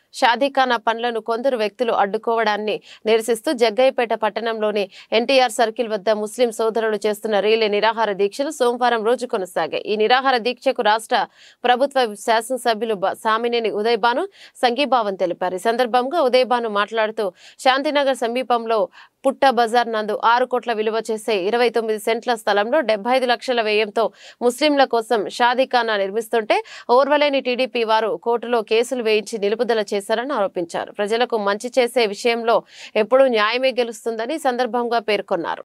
షాదీఖానా పనులను కొందరు వ్యక్తులు అడ్డుకోవడాన్ని నిరసిస్తూ జగ్గయ్యపేట పట్టణంలోని ఎన్టీఆర్ సర్కిల్ వద్ద ముస్లిం సోదరులు చేస్తున్న రీలే నిరాహార దీక్షలు సోమవారం రోజు కొనసాగాయి ఈ నిరాహార దీక్షకు రాష్ట్ర ప్రభుత్వ శాసనసభ్యులు బ- సామినేని ఉదయభాను సంఘీభావం తెలిపారు ఈ సందర్భంగా ఉదయభాను మాట్లాడుతూ శాంతినగర్ సమీపంలో పుట్ట బజార్ నందు ఆరు కోట్ల విలువ చేసే ఇరవై తొమ్మిది సెంట్ల స్థలంలో డెబ్బై ఐదు లక్షల వ్యయంతో ముస్లింల కోసం షాదీఖానా నిర్మిస్తుంటే ఓర్వలేని టీడీపీ వారు కోర్టులో కేసులు వేయించి నిలుపుదల చేశారని ఆరోపించారు ప్రజలకు మంచి చేసే విషయంలో ఎప్పుడూ న్యాయమే గెలుస్తుందని ఈ సందర్భంగా పేర్కొన్నారు